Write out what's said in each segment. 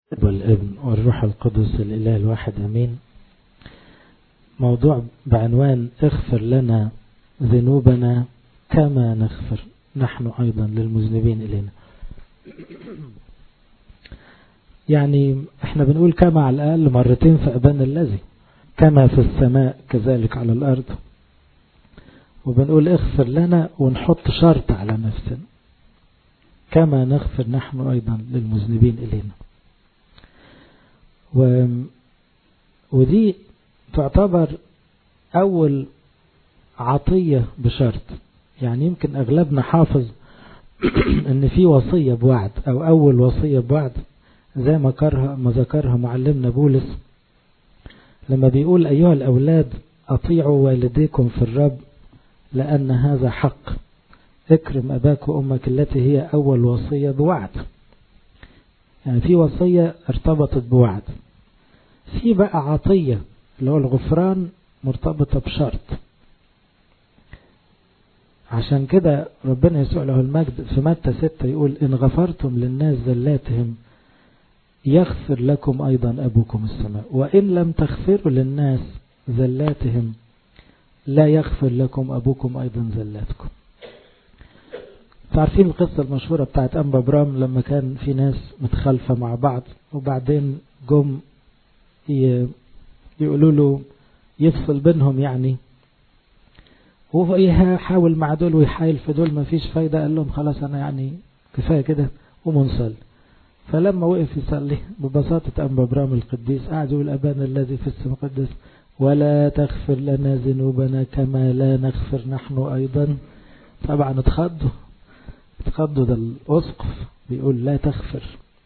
والابن والروح القدس الإله الواحد أمين موضوع بعنوان اغفر لنا ذنوبنا كما نغفر نحن أيضا للمذنبين إلينا يعني احنا بنقول كما على الأقل مرتين في أبان الذي كما في السماء كذلك على الأرض وبنقول اغفر لنا ونحط شرط على نفسنا كما نغفر نحن أيضا للمذنبين إلينا و... ودي تعتبر أول عطية بشرط يعني يمكن أغلبنا حافظ أن في وصية بوعد أو أول وصية بوعد زي ما كرها ما ذكرها معلمنا بولس لما بيقول أيها الأولاد أطيعوا والديكم في الرب لأن هذا حق اكرم أباك وأمك التي هي أول وصية بوعد يعني في وصية ارتبطت بوعد في بقى عطية اللي هو الغفران مرتبطة بشرط عشان كده ربنا يسوع له المجد في متى ستة يقول إن غفرتم للناس ذلاتهم يغفر لكم أيضا أبوكم السماء وإن لم تغفروا للناس ذلاتهم لا يغفر لكم أبوكم أيضا ذلاتكم تعرفين القصة المشهورة بتاعت أنبا برام لما كان في ناس متخالفة مع بعض وبعدين جم يقولوا له يفصل بينهم يعني هو يحاول مع دول ويحايل في دول ما فيش فايدة قال لهم خلاص أنا يعني كفاية كده ومنصل فلما وقف يصلي ببساطة أنبا برام القديس قعد يقول أبانا الذي في السماء قدس ولا تغفر لنا ذنوبنا كما لا نغفر نحن أيضا طبعا اتخضوا اتخضوا ده الأسقف بيقول لا تغفر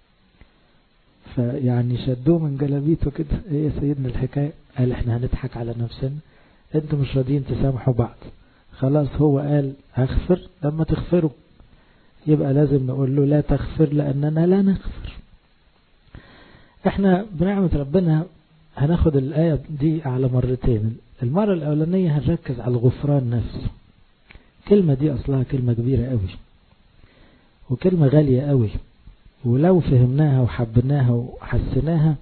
فيعني شدوه من جلابيته كده ايه يا سيدنا الحكاية قال احنا هنضحك على نفسنا انتوا مش راضيين تسامحوا بعض خلاص هو قال هغفر لما تغفروا يبقى لازم نقول له لا تغفر لأننا لا نغفر احنا بنعمة ربنا هناخد الآية دي على مرتين المرة الأولانية هنركز على الغفران نفسه كلمة دي أصلها كلمة كبيرة قوي وكلمة غالية قوي ولو فهمناها وحبناها وحسناها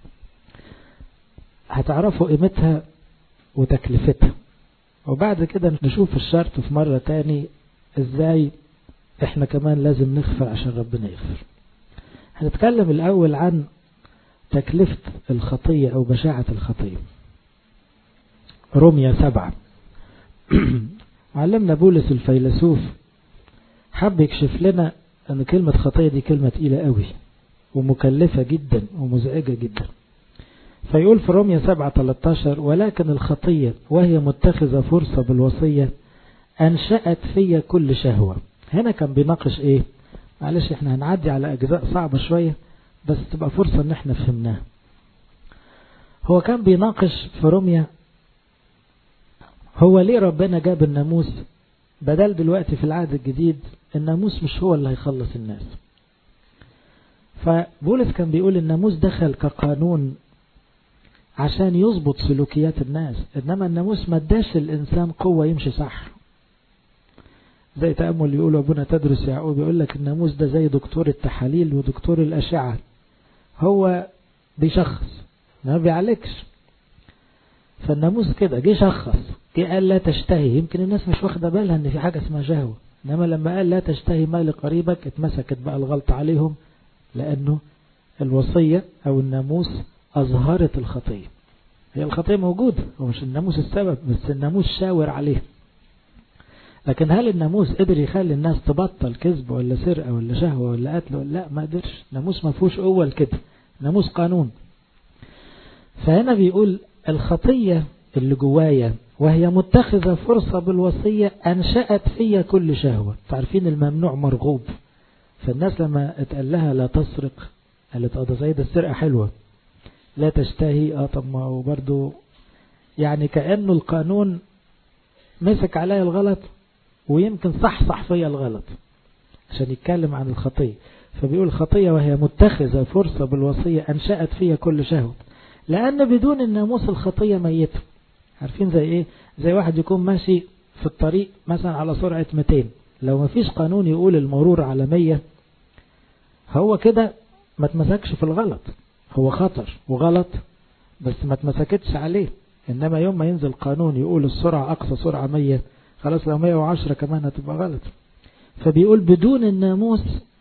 هتعرفوا قيمتها وتكلفتها وبعد كده نشوف الشرط في مرة تاني ازاي احنا كمان لازم نغفر عشان ربنا يغفر هنتكلم الأول عن تكلفة الخطية أو بشاعة الخطية روميا سبعة علمنا بولس الفيلسوف حب يكشف لنا أن كلمة خطية دي كلمة تقيلة قوي ومكلفة جدا ومزعجة جدا فيقول في روميا 7 13 ولكن الخطية وهي متخذة فرصة بالوصية أنشأت في كل شهوة هنا كان بيناقش إيه معلش احنا هنعدي على أجزاء صعبة شوية بس تبقى فرصة ان احنا فهمناها هو كان بيناقش في روميا هو ليه ربنا جاب الناموس بدل دلوقتي في العهد الجديد الناموس مش هو اللي هيخلص الناس فبولس كان بيقول الناموس دخل كقانون عشان يظبط سلوكيات الناس انما الناموس ما اداش الانسان قوة يمشي صح زي تأمل يقول أبونا تدرس يعقوب يقول لك الناموس ده زي دكتور التحاليل ودكتور الأشعة هو بيشخص ما بيعالجش فالناموس كده جه شخص جه قال لا تشتهي يمكن الناس مش واخده بالها ان في حاجه اسمها شهوه انما لما قال لا تشتهي مال قريبك اتمسكت بقى الغلطه عليهم لانه الوصيه او الناموس اظهرت الخطيه هي الخطيه موجوده ومش الناموس السبب بس الناموس شاور عليه لكن هل الناموس قدر يخلي الناس تبطل كذب ولا سرقه ولا شهوه ولا قتل ولا لا ما قدرش الناموس ما فيهوش قوه كده ناموس قانون فهنا بيقول الخطيه اللي جوايا وهي متخذة فرصة بالوصية أنشأت في كل شهوة تعرفين الممنوع مرغوب فالناس لما اتقال لها لا تسرق قالت اه ده زي ده السرقة حلوة لا تشتهي اه طب ما هو برضه يعني كأنه القانون مسك عليا الغلط ويمكن صح صح فيا الغلط عشان يتكلم عن الخطية فبيقول الخطية وهي متخذة فرصة بالوصية أنشأت فيها كل شهوة لأن بدون الناموس الخطية ميتة عارفين زي إيه زي واحد يكون ماشي في الطريق مثلا على سرعة 200 لو ما فيش قانون يقول المرور على 100 هو كده ما تمسكش في الغلط هو خطر وغلط بس ما تمسكتش عليه إنما يوم ما ينزل قانون يقول السرعة أقصى سرعة 100 خلاص لو 110 كمان هتبقى غلط فبيقول بدون الناموس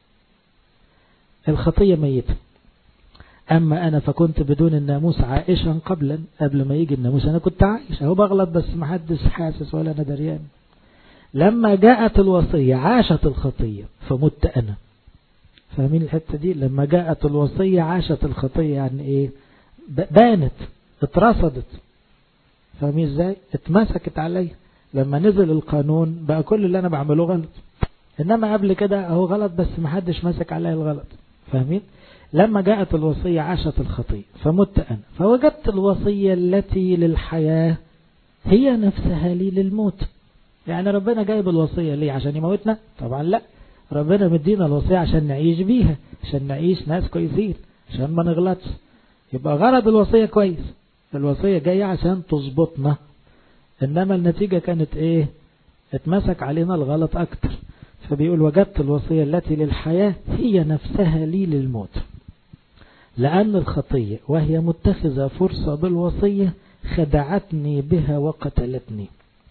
الخطية ميتة أما أنا فكنت بدون الناموس عائشا قبلا قبل ما يجي الناموس أنا كنت عايش أهو بغلط بس ما حدش حاسس ولا أنا دريان لما جاءت الوصية عاشت الخطية فمت أنا فاهمين الحتة دي لما جاءت الوصية عاشت الخطية يعني إيه بانت اترصدت فاهمين ازاي اتمسكت علي لما نزل القانون بقى كل اللي انا بعمله غلط انما قبل كده اهو غلط بس ما حدش مسك عليا الغلط فاهمين لما جاءت الوصية عاشت الخطية فمت أنا فوجدت الوصية التي للحياة هي نفسها لي للموت يعني ربنا جايب الوصية ليه عشان يموتنا طبعا لا ربنا مدينا الوصية عشان نعيش بيها عشان نعيش ناس كويسين عشان ما نغلطش يبقى غرض الوصية كويس الوصية جاية عشان تظبطنا إنما النتيجة كانت إيه اتمسك علينا الغلط أكتر فبيقول وجدت الوصية التي للحياة هي نفسها لي للموت لأن الخطية وهي متخذة فرصة بالوصية خدعتني بها وقتلتني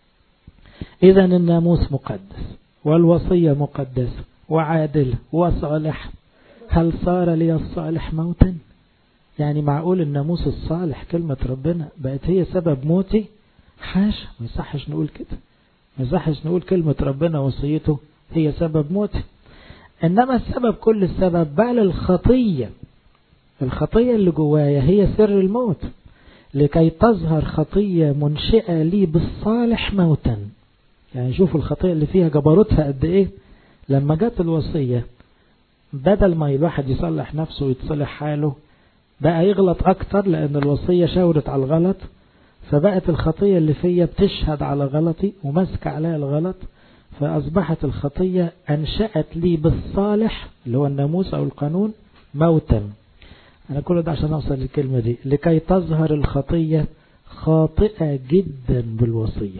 إذا الناموس مقدس والوصية مقدسة وعادلة وصالح هل صار لي الصالح موتا يعني معقول الناموس الصالح كلمة ربنا بقت هي سبب موتي حاشا ما يصحش نقول كده ما يصحش نقول كلمة ربنا وصيته هي سبب موتي إنما السبب كل السبب بقى للخطية الخطية اللي جوايا هي سر الموت لكي تظهر خطية منشئة لي بالصالح موتا يعني شوفوا الخطية اللي فيها جبروتها قد ايه لما جت الوصية بدل ما الواحد يصلح نفسه ويتصلح حاله بقى يغلط اكتر لان الوصية شاورت على الغلط فبقت الخطية اللي فيا بتشهد على غلطي وماسكة عليها الغلط فأصبحت الخطية أنشأت لي بالصالح اللي هو الناموس أو القانون موتا أنا كل ده عشان أوصل للكلمة دي لكي تظهر الخطية خاطئة جدا بالوصية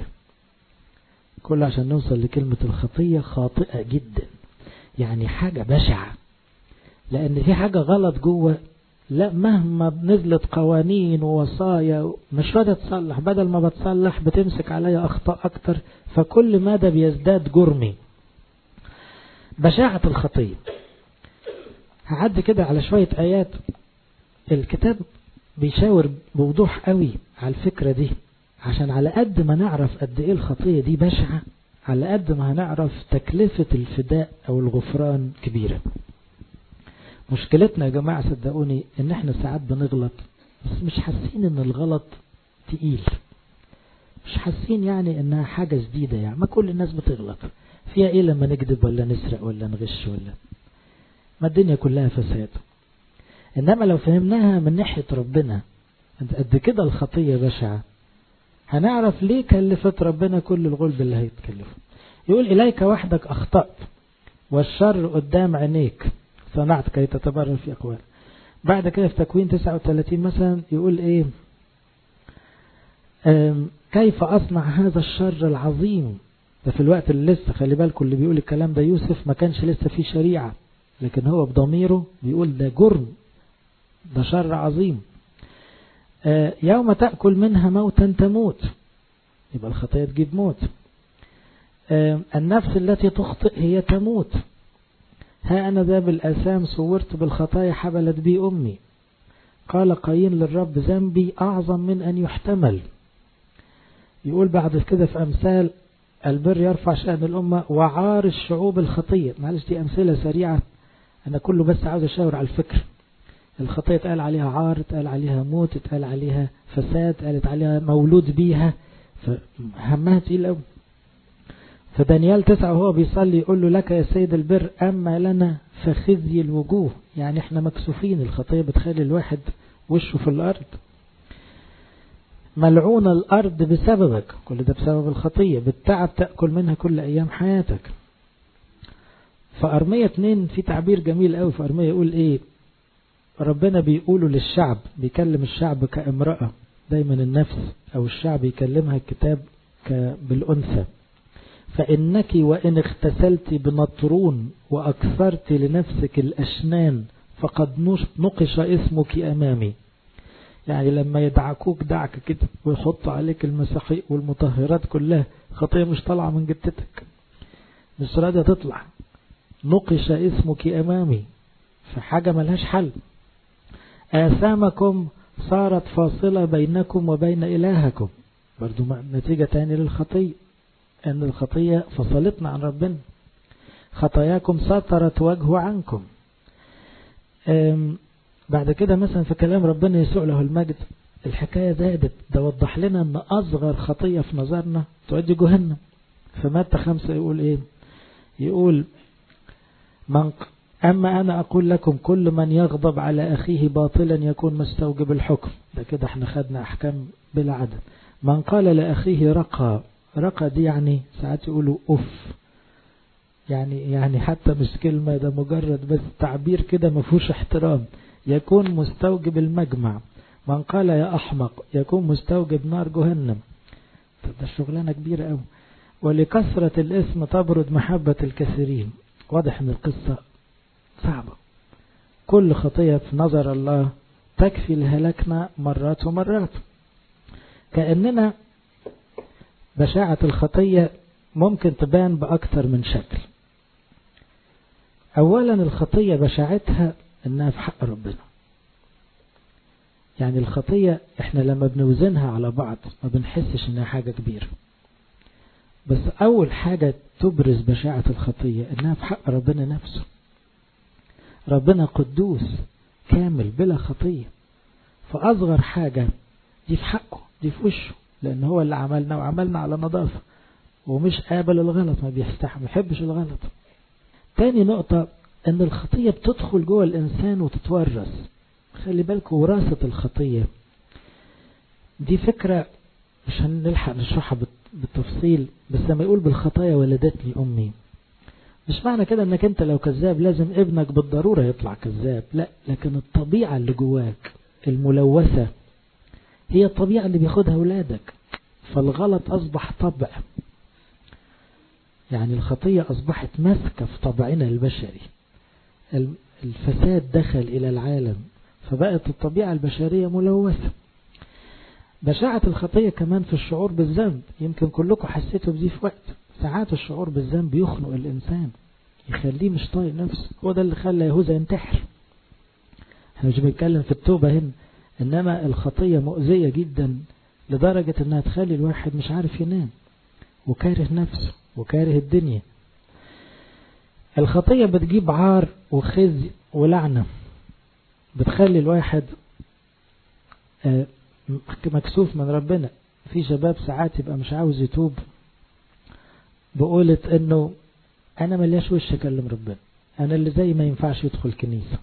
كل عشان نوصل لكلمة الخطية خاطئة جدا يعني حاجة بشعة لأن في حاجة غلط جوه لا مهما نزلت قوانين ووصايا مش راضية تصلح بدل ما بتصلح بتمسك عليا أخطاء أكتر فكل مدى بيزداد جرمي بشاعة الخطية هعدي كده على شوية آيات الكتاب بيشاور بوضوح قوي على الفكرة دي عشان على قد ما نعرف قد ايه الخطية دي بشعة على قد ما هنعرف تكلفة الفداء او الغفران كبيرة مشكلتنا يا جماعة صدقوني ان احنا ساعات بنغلط بس مش حاسين ان الغلط تقيل مش حاسين يعني انها حاجة جديدة يعني ما كل الناس بتغلط فيها ايه لما نكذب ولا نسرق ولا نغش ولا ما الدنيا كلها فساد انما لو فهمناها من ناحية ربنا قد كده الخطية بشعة هنعرف ليه كلفت ربنا كل الغلب اللي هيتكلفه يقول إليك وحدك أخطأت والشر قدام عينيك صنعت كي تتبرر في أقوال بعد كده في تكوين 39 مثلا يقول إيه كيف أصنع هذا الشر العظيم ده في الوقت اللي لسه خلي بالكم اللي بيقول الكلام ده يوسف ما كانش لسه فيه شريعة لكن هو بضميره بيقول ده جرم ده شر عظيم يوم تأكل منها موتا تموت يبقى الخطية تجيب موت النفس التي تخطئ هي تموت ها أنا ذا بالأسام صورت بالخطايا حبلت بي أمي قال قايين للرب ذنبي أعظم من أن يحتمل يقول بعد كده في أمثال البر يرفع شأن الأمة وعار الشعوب الخطية معلش دي أمثلة سريعة أنا كله بس عاوز أشاور على الفكر الخطية اتقال عليها عار اتقال عليها موت اتقال عليها فساد قالت عليها مولود بيها فهمها تقيل قوي فدانيال تسعة وهو بيصلي يقول له لك يا سيد البر أما لنا فخزي الوجوه يعني احنا مكسوفين الخطية بتخلي الواحد وشه في الأرض ملعون الأرض بسببك كل ده بسبب الخطية بالتعب تأكل منها كل أيام حياتك فأرمية اتنين في تعبير جميل قوي في أرمية يقول ايه ربنا بيقوله للشعب بيكلم الشعب كامرأة دايما النفس أو الشعب يكلمها الكتاب بالأنثى فإنك وإن اغتسلت بنطرون وأكثرت لنفسك الأشنان فقد نقش اسمك أمامي يعني لما يدعكوك دعك كده ويحطوا عليك المساحيق والمطهرات كلها خطية مش طالعة من جتتك مش راضية تطلع نقش اسمك أمامي فحاجة ملهاش حل آثامكم صارت فاصلة بينكم وبين إلهكم برضو نتيجة تاني للخطية أن الخطية فصلتنا عن ربنا خطاياكم سطرت وجهه عنكم بعد كده مثلا في كلام ربنا يسوع له المجد الحكاية زادت ده وضح لنا أن أصغر خطية في نظرنا تؤدي جهنم فمتى خمسة يقول إيه يقول من أما أنا أقول لكم كل من يغضب على أخيه باطلا يكون مستوجب الحكم ده كده احنا خدنا أحكام بلا عدد من قال لأخيه رقى رقى دي يعني ساعات يقولوا أف يعني يعني حتى مش كلمة ده مجرد بس تعبير كده ما فيهوش احترام يكون مستوجب المجمع من قال يا أحمق يكون مستوجب نار جهنم طب ده شغلانة كبيرة قوي ولكثرة الاسم تبرد محبة الكثيرين واضح ان القصة صعبة كل خطية في نظر الله تكفي لهلكنا مرات ومرات كأننا بشاعة الخطية ممكن تبان بأكثر من شكل أولا الخطية بشاعتها إنها في حق ربنا يعني الخطية إحنا لما بنوزنها على بعض ما بنحسش إنها حاجة كبيرة بس أول حاجة تبرز بشاعة الخطية إنها في حق ربنا نفسه ربنا قدوس كامل بلا خطية فأصغر حاجة دي في حقه دي في وشه لأن هو اللي عملنا وعملنا على نظافة ومش قابل الغلط ما بيستحمل ما بيحبش الغلط تاني نقطة ان الخطية بتدخل جوه الانسان وتتورث خلي بالكم وراثة الخطية دي فكرة مش هنلحق نشرحها بالتفصيل بس لما يقول بالخطايا ولدتني امي مش معنى كده انك انت لو كذاب لازم ابنك بالضرورة يطلع كذاب لا لكن الطبيعة اللي جواك الملوثة هي الطبيعة اللي بياخدها ولادك فالغلط اصبح طبع يعني الخطية أصبحت ماسكة في طبعنا البشري الفساد دخل إلى العالم فبقت الطبيعة البشرية ملوثة بشاعة الخطية كمان في الشعور بالذنب يمكن كلكم حسيتوا بدي في وقت ساعات الشعور بالذنب يخنق الإنسان يخليه مش طايق نفسه هو ده اللي خلى يهوذا ينتحر احنا مش بنتكلم في التوبة هنا إنما الخطية مؤذية جدا لدرجة إنها تخلي الواحد مش عارف ينام وكاره نفسه وكاره الدنيا الخطية بتجيب عار وخزي ولعنة بتخلي الواحد مكسوف من ربنا في شباب ساعات يبقى مش عاوز يتوب بقولة انه انا ملياش وش اكلم ربنا انا اللي زي ما ينفعش يدخل كنيسة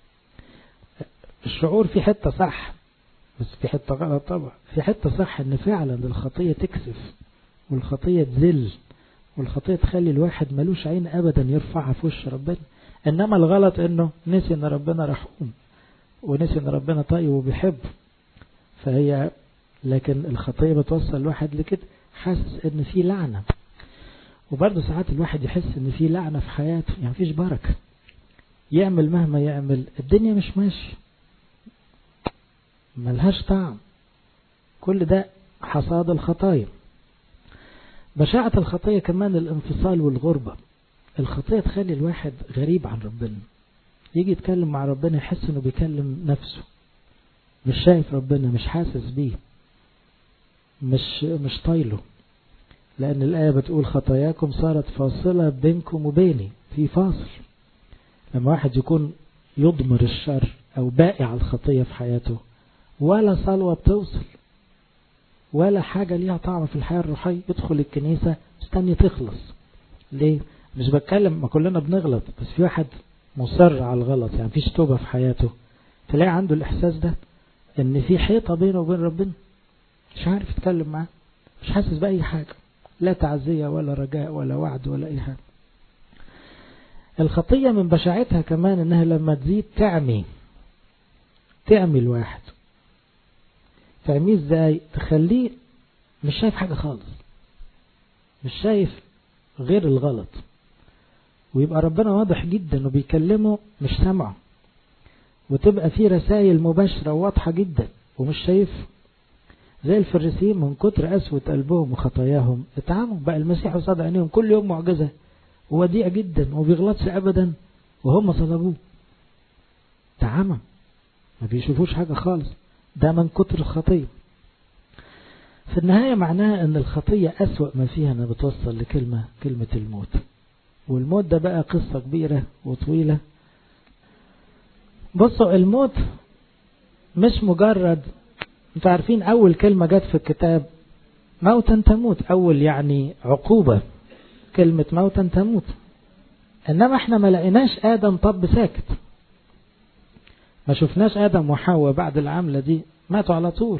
الشعور في حتة صح بس في حتة غلط طبعا في حتة صح ان فعلا الخطية تكسف والخطية تذل والخطية تخلي الواحد ملوش عين أبدا يرفعها في وش ربنا إنما الغلط إنه نسي إن ربنا رحوم ونسي إن ربنا طيب وبيحبه فهي لكن الخطية بتوصل الواحد لكده حاسس إن في لعنة وبرضه ساعات الواحد يحس إن في لعنة في حياته يعني مفيش بركة يعمل مهما يعمل الدنيا مش ماشية ملهاش طعم كل ده حصاد الخطايا بشاعة الخطية كمان الانفصال والغربة الخطية تخلي الواحد غريب عن ربنا يجي يتكلم مع ربنا يحس انه بيكلم نفسه مش شايف ربنا مش حاسس بيه مش مش طايله لأن الآية بتقول خطاياكم صارت فاصلة بينكم وبيني في فاصل لما واحد يكون يضمر الشر أو باقي على الخطية في حياته ولا صلوة بتوصل ولا حاجة ليها طعم في الحياة الروحية يدخل الكنيسة مستني تخلص ليه مش بتكلم ما كلنا بنغلط بس في واحد مصر على الغلط يعني فيش توبة في حياته تلاقي عنده الإحساس ده إن في حيطة بينه وبين ربنا مش عارف يتكلم معاه مش حاسس بأي حاجة لا تعزية ولا رجاء ولا وعد ولا أي حاجة الخطية من بشاعتها كمان إنها لما تزيد تعمي تعمي الواحد تعميه ازاي تخليه مش شايف حاجة خالص مش شايف غير الغلط ويبقى ربنا واضح جدا وبيكلمه مش سامعه وتبقى في رسائل مباشرة واضحة جدا ومش شايف زي الفريسيين من كتر قسوة قلبهم وخطاياهم اتعاموا بقى المسيح قصاد عينيهم كل يوم معجزة ووديع جدا وما بيغلطش ابدا وهم صلبوه تعامى ما بيشوفوش حاجة خالص ده من كتر الخطية في النهاية معناها ان الخطية اسوأ ما فيها انها بتوصل لكلمة كلمة الموت والموت ده بقى قصة كبيرة وطويلة بصوا الموت مش مجرد انتوا عارفين اول كلمة جت في الكتاب موتا تموت اول يعني عقوبة كلمة موتا تموت انما احنا ما لقيناش ادم طب ساكت ما شفناش ادم وحواء بعد العملة دي ماتوا على طول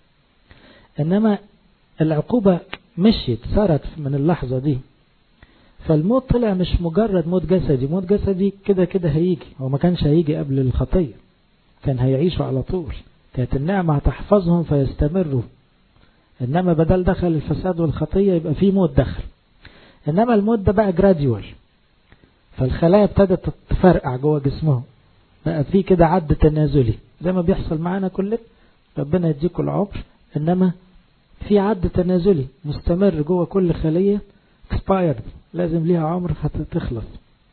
انما العقوبة مشيت صارت من اللحظة دي فالموت طلع مش مجرد موت جسدي موت جسدي كده كده هيجي هو ما كانش هيجي قبل الخطية كان هيعيشوا على طول كانت النعمة هتحفظهم فيستمروا انما بدل دخل الفساد والخطية يبقى في موت دخل انما الموت ده بقى جراديوال فالخلايا ابتدت تفرقع جوه جسمهم بقى في كده عد تنازلي زي ما بيحصل معانا كلنا ربنا يديكوا العمر انما في عد تنازلي مستمر جوه كل خلية expired لازم ليها عمر حتى تخلص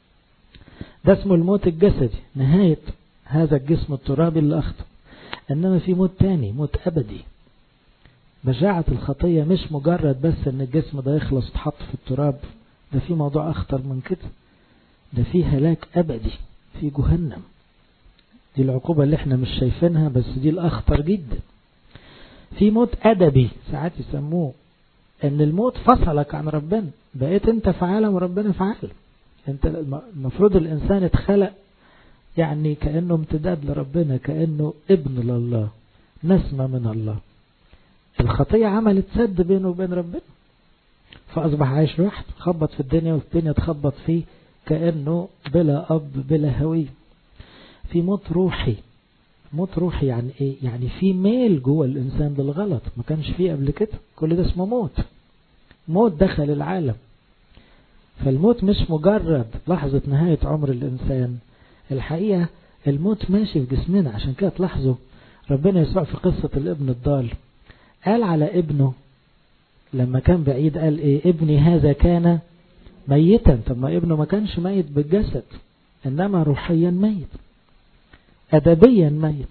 ده اسمه الموت الجسدي نهاية هذا الجسم الترابي اللي أخطأ إنما في موت تاني موت أبدي بشاعة الخطية مش مجرد بس إن الجسم ده يخلص وتحط في التراب ده في موضوع أخطر من كده ده في هلاك أبدي في جهنم دي العقوبة اللي احنا مش شايفينها بس دي الأخطر جدا في موت أدبي ساعات يسموه ان الموت فصلك عن ربنا بقيت انت في عالم وربنا في عالم انت المفروض الانسان اتخلق يعني كأنه امتداد لربنا كأنه ابن لله نسمة من الله الخطية عملت سد بينه وبين ربنا فأصبح عايش لوحده خبط في الدنيا والدنيا تخبط فيه كأنه بلا أب بلا هوية في موت روحي موت روحي يعني ايه يعني في ميل جوه الانسان للغلط ما كانش فيه قبل كده كل ده اسمه موت موت دخل العالم فالموت مش مجرد لحظة نهاية عمر الانسان الحقيقة الموت ماشي في جسمنا عشان كده تلاحظوا ربنا يسوع في قصة الابن الضال قال على ابنه لما كان بعيد قال ايه ابني هذا كان ميتا طب ما ابنه ما كانش ميت بالجسد انما روحيا ميت أدبيا ميت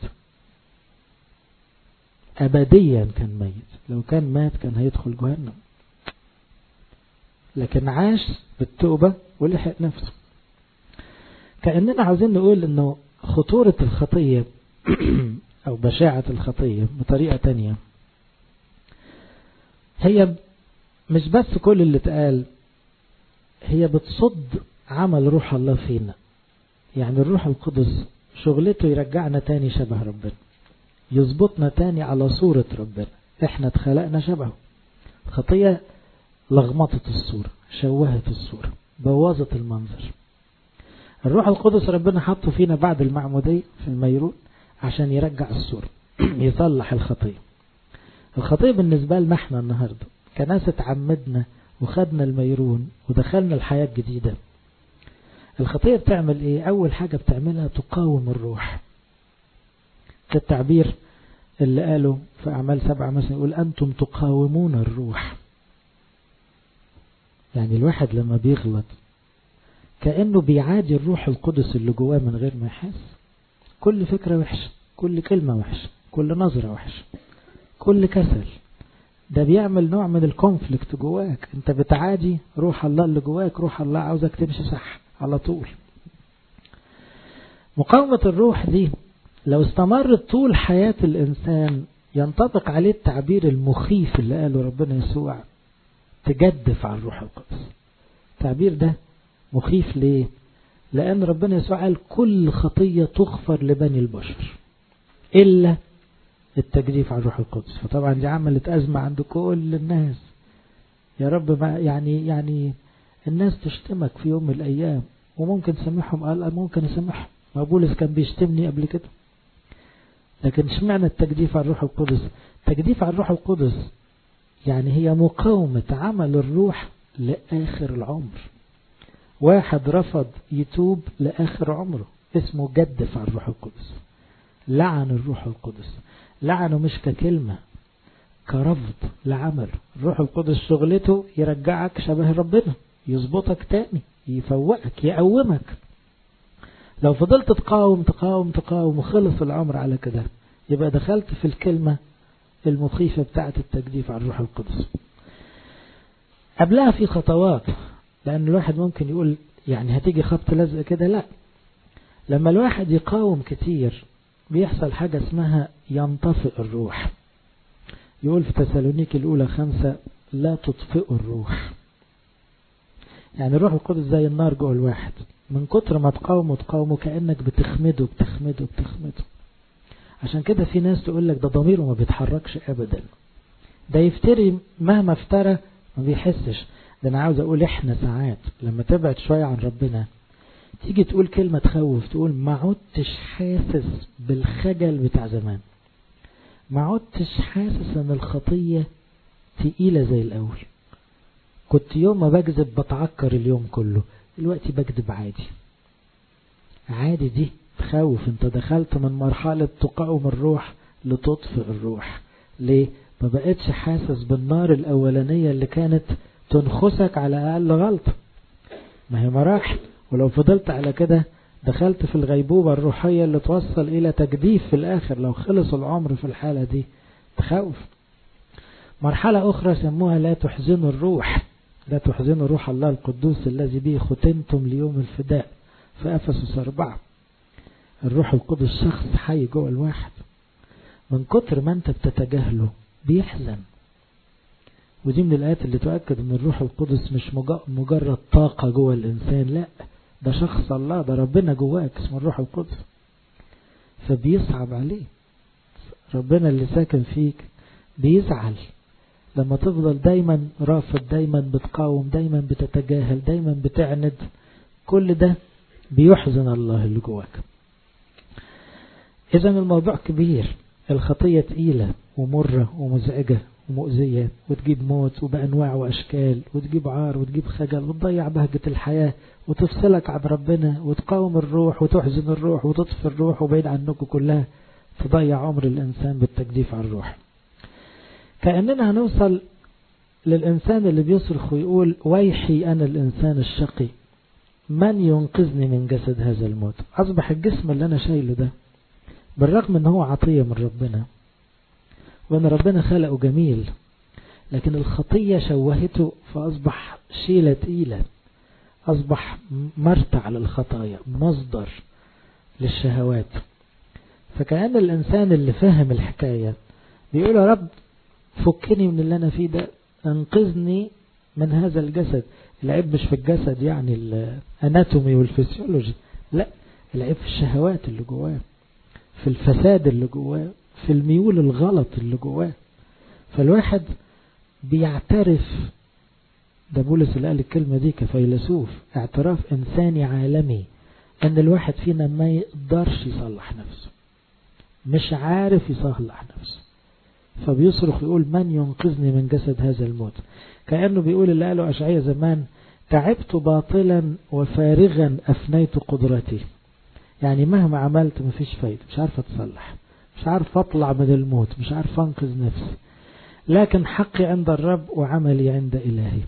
أبديا كان ميت لو كان مات كان هيدخل جهنم لكن عاش بالتوبة ولحق نفسه كأننا عاوزين نقول انه خطورة الخطية او بشاعة الخطية بطريقة تانية هي مش بس كل اللي اتقال هي بتصد عمل روح الله فينا يعني الروح القدس شغلته يرجعنا تاني شبه ربنا يظبطنا تاني على صورة ربنا احنا اتخلقنا شبهه الخطية لغمطت الصورة شوهت الصورة بوظت المنظر الروح القدس ربنا حطه فينا بعد المعمودية في الميرون عشان يرجع الصورة يصلح الخطية الخطية بالنسبة لنا احنا النهاردة كناس اتعمدنا وخدنا الميرون ودخلنا الحياة الجديدة الخطية بتعمل ايه اول حاجة بتعملها تقاوم الروح التعبير اللي قاله في اعمال سبعة مثلا يقول انتم تقاومون الروح يعني الواحد لما بيغلط كأنه بيعادي الروح القدس اللي جواه من غير ما يحس كل فكرة وحشة كل كلمة وحشة كل نظرة وحشة كل كسل ده بيعمل نوع من الكونفليكت جواك انت بتعادي روح الله اللي جواك روح الله عاوزك تمشي صح على طول مقاومة الروح دي لو استمرت طول حياة الإنسان ينطبق عليه التعبير المخيف اللي قاله ربنا يسوع تجدف على الروح القدس التعبير ده مخيف ليه لأن ربنا يسوع قال كل خطية تغفر لبني البشر إلا التجديف على الروح القدس فطبعا دي عملت أزمة عند كل الناس يا رب ما يعني يعني الناس تشتمك في يوم من الأيام وممكن تسامحهم قال ممكن أسامحهم ما بولس كان بيشتمني قبل كده لكن اشمعنى التجديف على الروح القدس التجديف على الروح القدس يعني هي مقاومة عمل الروح لآخر العمر واحد رفض يتوب لآخر عمره اسمه جدف على الروح القدس لعن الروح القدس لعنه مش ككلمة كرفض لعمل الروح القدس شغلته يرجعك شبه ربنا يظبطك تاني يفوقك يقومك لو فضلت تقاوم تقاوم تقاوم وخلص العمر على كده يبقى دخلت في الكلمة المخيفة بتاعة التجديف على الروح القدس قبلها في خطوات لأن الواحد ممكن يقول يعني هتيجي خبط لزق كده لا لما الواحد يقاوم كتير بيحصل حاجة اسمها ينطفئ الروح يقول في تسالونيك الأولى خمسة لا تطفئوا الروح يعني الروح القدس زي النار جوه الواحد من كتر ما تقاومه تقاومه كأنك بتخمده بتخمده بتخمده عشان كده في ناس تقول لك ده ضميره ما بيتحركش أبدا ده يفتري مهما افترى ما بيحسش ده أنا عاوز أقول إحنا ساعات لما تبعد شوية عن ربنا تيجي تقول كلمة تخوف تقول ما عدتش حاسس بالخجل بتاع زمان ما عدتش حاسس ان الخطية تقيلة زي الأول كنت يوم ما بكذب بتعكر اليوم كله دلوقتي بكذب عادي عادي دي تخوف انت دخلت من مرحلة تقاوم الروح لتطفئ الروح ليه ما بقتش حاسس بالنار الأولانية اللي كانت تنخسك على أقل غلطة ما هي مراحل ولو فضلت على كده دخلت في الغيبوبة الروحية اللي توصل إلى تجديف في الآخر لو خلص العمر في الحالة دي تخوف مرحلة أخرى سموها لا تحزنوا الروح لا تحزنوا روح الله القدوس الذي به ختمتم ليوم الفداء في أفسس أربعة الروح القدس شخص حي جوه الواحد من كتر ما انت بتتجاهله بيحزن ودي من الآيات اللي تؤكد ان الروح القدس مش مجرد طاقة جوه الإنسان لا ده شخص الله ده ربنا جواك اسمه الروح القدس فبيصعب عليه ربنا اللي ساكن فيك بيزعل لما تفضل دايما رافض دايما بتقاوم دايما بتتجاهل دايما بتعند كل ده بيحزن الله اللي جواك إذا الموضوع كبير الخطية تقيلة ومرة ومزعجة ومؤذية وتجيب موت وبأنواع وأشكال وتجيب عار وتجيب خجل وتضيع بهجة الحياة وتفصلك عن ربنا وتقاوم الروح وتحزن الروح وتطفي الروح وبعيد عنكم كلها تضيع عمر الإنسان بالتجديف على الروح كأننا هنوصل للإنسان اللي بيصرخ ويقول ويحي أنا الإنسان الشقي من ينقذني من جسد هذا الموت أصبح الجسم اللي أنا شايله ده بالرغم ان هو عطية من ربنا وان ربنا خلقه جميل لكن الخطية شوهته فأصبح شيلة تقيلة أصبح مرتع للخطايا مصدر للشهوات فكأن الإنسان اللي فهم الحكاية بيقول يا رب فكني من اللي أنا فيه ده انقذني من هذا الجسد العيب مش في الجسد يعني الاناتومي والفسيولوجي لا العيب في الشهوات اللي جواه في الفساد اللي جواه في الميول الغلط اللي جواه فالواحد بيعترف ده بولس اللي قال الكلمة دي كفيلسوف اعتراف إنساني عالمي أن الواحد فينا ما يقدرش يصلح نفسه مش عارف يصلح نفسه فبيصرخ يقول من ينقذني من جسد هذا الموت كأنه بيقول اللي قاله أشعية زمان تعبت باطلا وفارغا أفنيت قدرتي يعني مهما عملت مفيش فايدة مش عارف أتصلح مش عارف أطلع من الموت مش عارف أنقذ نفسي لكن حقي عند الرب وعملي عند إلهي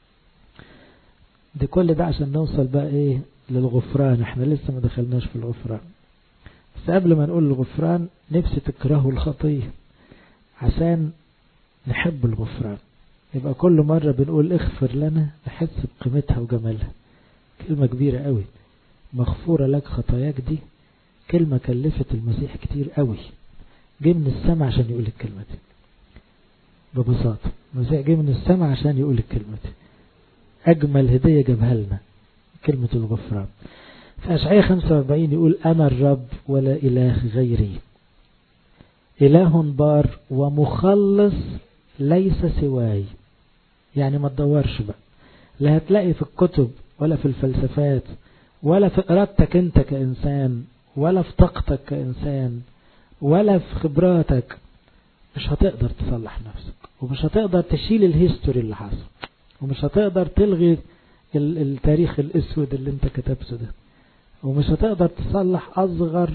دي كل ده عشان نوصل بقى إيه للغفران احنا لسه ما دخلناش في الغفران بس قبل ما نقول الغفران نفسي تكرهوا الخطية عشان نحب الغفران يبقى كل مرة بنقول اغفر لنا نحس بقيمتها وجمالها كلمة كبيرة قوي مغفورة لك خطاياك دي كلمة كلفت المسيح كتير قوي جه من السماء عشان يقول الكلمة دي ببساطة المسيح جه من السماء عشان يقول الكلمة دي أجمل هدية جابها لنا كلمة الغفران في أشعية 45 يقول أنا الرب ولا إله غيري إله بار ومخلص ليس سواي يعني ما تدورش بقى لا هتلاقي في الكتب ولا في الفلسفات ولا في إرادتك أنت كإنسان ولا في طاقتك كإنسان ولا في خبراتك مش هتقدر تصلح نفسك ومش هتقدر تشيل الهيستوري اللي حصل ومش هتقدر تلغي التاريخ الاسود اللي انت كتبته ده ومش هتقدر تصلح اصغر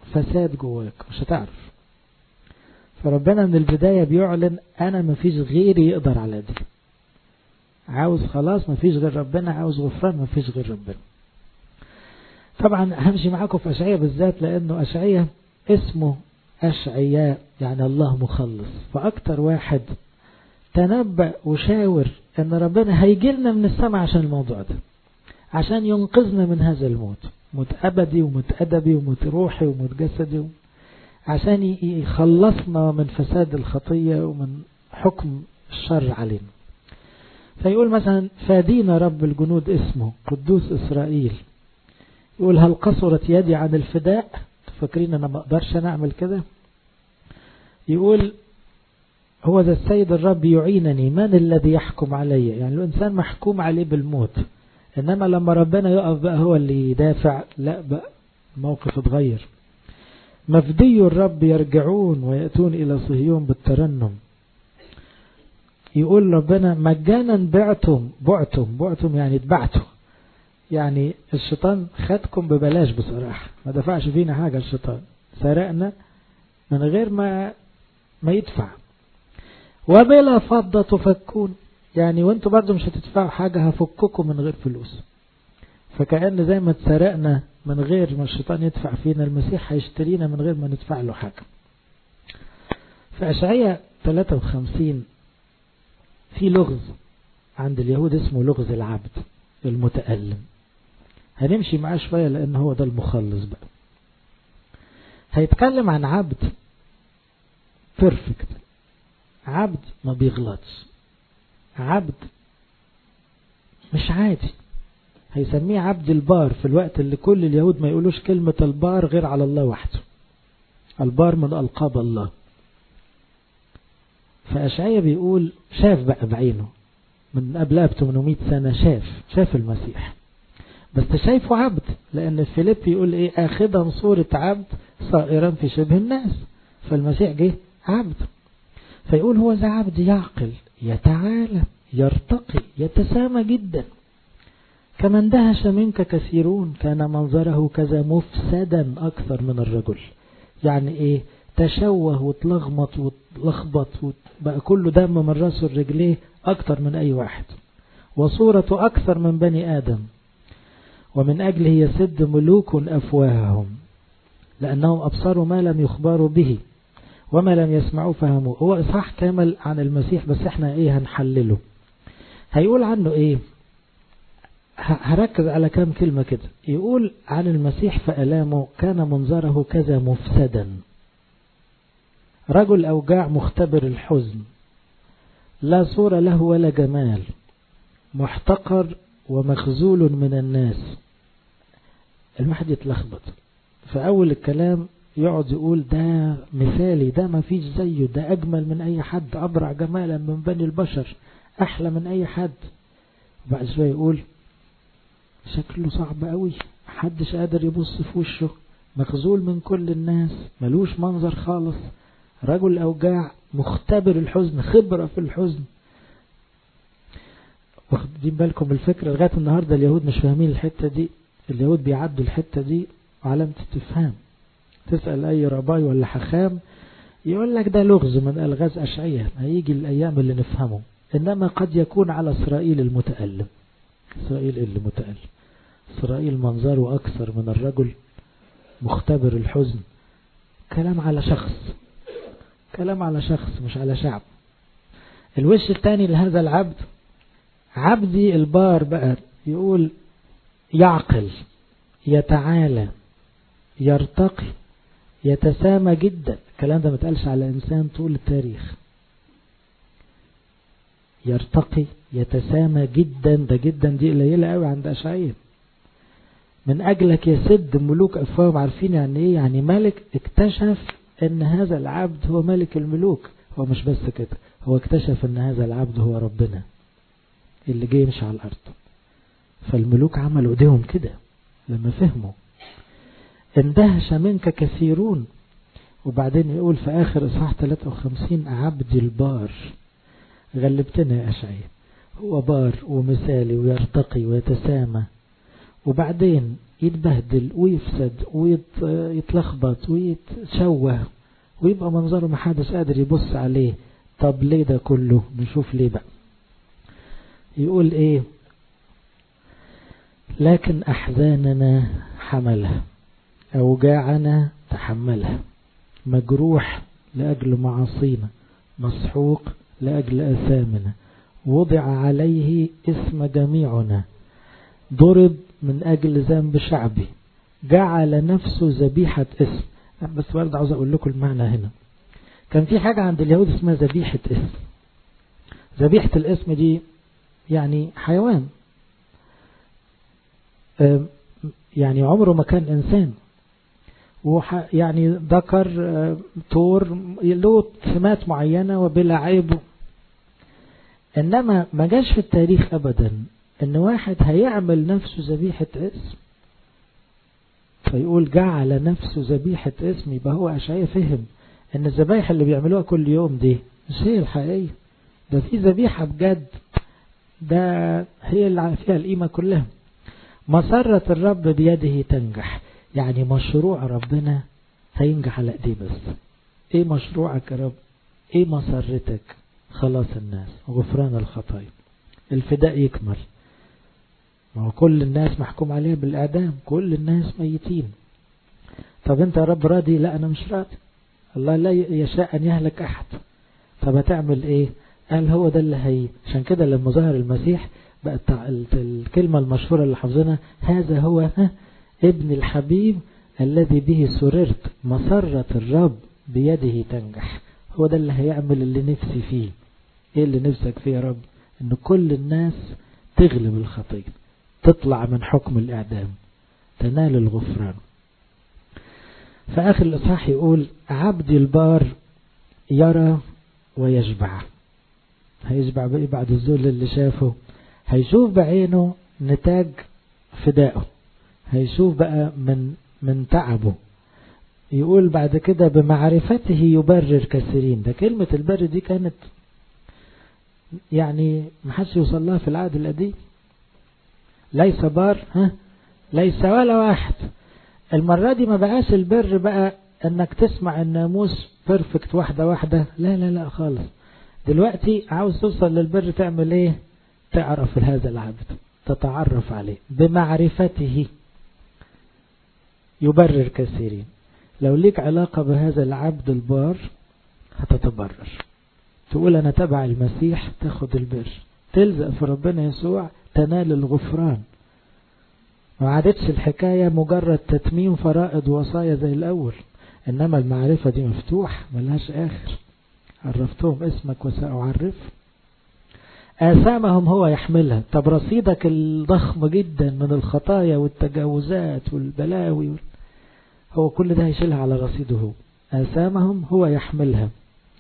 فساد جواك مش هتعرف فربنا من البداية بيعلن أنا مفيش غيري يقدر على دي عاوز خلاص مفيش غير ربنا عاوز غفران مفيش غير ربنا طبعا همشي معاكم في أشعية بالذات لأنه أشعية اسمه أشعياء يعني الله مخلص فأكتر واحد تنبأ وشاور أن ربنا هيجي لنا من السماء عشان الموضوع ده عشان ينقذنا من هذا الموت موت أبدي وموت أدبي وموت روحي وموت جسدي عشان يخلصنا من فساد الخطية ومن حكم الشر علينا فيقول مثلا فادينا رب الجنود اسمه قدوس إسرائيل يقول هل قصرت يدي عن الفداء تفكرين أنا ما أقدرش أنا أعمل كده يقول هو ذا السيد الرب يعينني من الذي يحكم علي يعني الإنسان محكوم عليه بالموت إنما لما ربنا يقف بقى هو اللي يدافع لا بقى الموقف اتغير مفدي الرب يرجعون ويأتون إلى صهيون بالترنم يقول ربنا مجانا بعتم بعتم بعتم يعني اتبعتم يعني الشيطان خدكم ببلاش بصراحة ما دفعش فينا حاجة الشيطان سرقنا من غير ما ما يدفع وبلا فضة تفكون يعني وانتوا برضو مش هتدفعوا حاجة هفككم من غير فلوس فكأن زي ما اتسرقنا من غير ما الشيطان يدفع فينا المسيح هيشترينا من غير ما ندفع له حاجة في أشعية 53 في لغز عند اليهود اسمه لغز العبد المتألم هنمشي معاه شوية لأن هو ده المخلص بقى هيتكلم عن عبد بيرفكت عبد ما بيغلطش عبد مش عادي هيسميه عبد البار في الوقت اللي كل اليهود ما يقولوش كلمة البار غير على الله وحده البار من ألقاب الله فأشعية بيقول شاف بقى بعينه من قبلها ب 800 سنة شاف شاف المسيح بس شايفه عبد لأن فيليب يقول إيه آخذا صورة عبد صائرا في شبه الناس فالمسيح جه عبد فيقول هو ذا عبد يعقل يتعالى يرتقي يتسامى جدا كما اندهش منك كثيرون كان منظره كذا مفسدا أكثر من الرجل يعني إيه تشوه وتلخبط وتلخبط بقى كله دم من راسه لرجليه أكثر من أي واحد وصورته أكثر من بني آدم ومن أجله يسد ملوك أفواههم لأنهم أبصروا ما لم يخبروا به وما لم يسمعوا فهموا هو إصحاح كامل عن المسيح بس احنا ايه هنحلله هيقول عنه ايه هركز على كام كلمة كده يقول عن المسيح فألامه كان منظره كذا مفسدا رجل أوجاع مختبر الحزن لا صورة له ولا جمال محتقر ومخزول من الناس الواحد يتلخبط فأول الكلام يقعد يقول ده مثالي ده ما فيش زيه ده أجمل من أي حد أبرع جمالا من بني البشر أحلى من أي حد وبعد شوية يقول شكله صعب قوي محدش قادر يبص في وشه مخزول من كل الناس ملوش منظر خالص رجل أوجاع مختبر الحزن خبرة في الحزن واخدين بالكم الفكرة لغاية النهاردة اليهود مش فاهمين الحتة دي اليهود بيعدوا الحتة دي علامة استفهام تسأل أي رباي ولا حخام يقول لك ده لغز من ألغاز أشعية هيجي الأيام اللي نفهمه إنما قد يكون على إسرائيل المتألم إسرائيل اللي متألم إسرائيل منظره أكثر من الرجل مختبر الحزن كلام على شخص كلام على شخص مش على شعب الوش الثاني لهذا العبد عبدي البار بقى يقول يعقل يتعالى يرتقي يتسامى جدا الكلام ده ما اتقالش على انسان طول التاريخ يرتقي يتسامى جدا ده جدا دي قليله قوي عند اشعياء من اجلك يسد ملوك افواههم عارفين يعني ايه يعني ملك اكتشف ان هذا العبد هو ملك الملوك هو مش بس كده هو اكتشف ان هذا العبد هو ربنا اللي جاي يمشي على الارض فالملوك عملوا ايديهم كده لما فهموا اندهش منك كثيرون وبعدين يقول في آخر إصحاح 53 عبد البار غلبتنا يا أشعياء هو بار ومثالي ويرتقي ويتسامى وبعدين يتبهدل ويفسد ويتلخبط ويتشوه ويبقى منظره محدش قادر يبص عليه طب ليه ده كله نشوف ليه بقى يقول ايه لكن احزاننا حملها اوجاعنا تحملها مجروح لاجل معاصينا مسحوق لاجل اثامنا وضع عليه اسم جميعنا ضرب من أجل ذنب شعبي جعل نفسه ذبيحة اسم بس برضه عاوز أقول لكم المعنى هنا كان في حاجة عند اليهود اسمها ذبيحة اسم ذبيحة الاسم دي يعني حيوان يعني عمره ما كان إنسان يعني ذكر طور له سمات معينة وبلا عيب إنما ما جاش في التاريخ أبدا إن واحد هيعمل نفسه ذبيحة اسم فيقول جعل نفسه ذبيحة اسم يبقى هو أشعية فهم إن الذبايح اللي بيعملوها كل يوم دي مش هي الحقيقية ده في ذبيحة بجد ده هي اللي فيها القيمة كلها مسرة الرب بيده تنجح يعني مشروع ربنا هينجح على ايديه بس ايه مشروعك يا رب ايه مسرتك خلاص الناس غفران الخطايا الفداء يكمل ما هو كل الناس محكوم عليها بالإعدام كل الناس ميتين طب انت يا رب راضي لا انا مش راضي الله لا يشاء ان يهلك احد طب هتعمل ايه قال هو ده اللي هي عشان كده لما ظهر المسيح بقت الكلمة المشهورة اللي حافظينها هذا هو ها ابن الحبيب الذي به سررت مسرة الرب بيده تنجح هو ده اللي هيعمل اللي نفسي فيه ايه اللي نفسك فيه يا رب ان كل الناس تغلب الخطية تطلع من حكم الإعدام تنال الغفران فآخر الإصحاح يقول عبدي البار يرى ويشبع هيشبع بقى بعد الذل اللي شافه هيشوف بعينه نتاج فدائه هيشوف بقى من من تعبه يقول بعد كده بمعرفته يبرر كثيرين ده كلمة البر دي كانت يعني ما حدش يوصل لها في العهد القديم ليس بار ها ليس ولا واحد المرة دي ما بقاش البر بقى انك تسمع الناموس بيرفكت واحدة واحدة لا لا لا خالص دلوقتي عاوز توصل للبر تعمل ايه تعرف هذا العبد تتعرف عليه بمعرفته يبرر كثيرين لو ليك علاقة بهذا العبد البار هتتبرر تقول أنا تبع المسيح تاخد البر تلزق في ربنا يسوع تنال الغفران ما عادتش الحكاية مجرد تتميم فرائض وصايا زي الأول إنما المعرفة دي مفتوح ملهاش آخر عرفتهم اسمك وسأعرف آثامهم هو يحملها طب رصيدك الضخم جدا من الخطايا والتجاوزات والبلاوي هو كل ده هيشيلها على رصيده هو آثامهم هو يحملها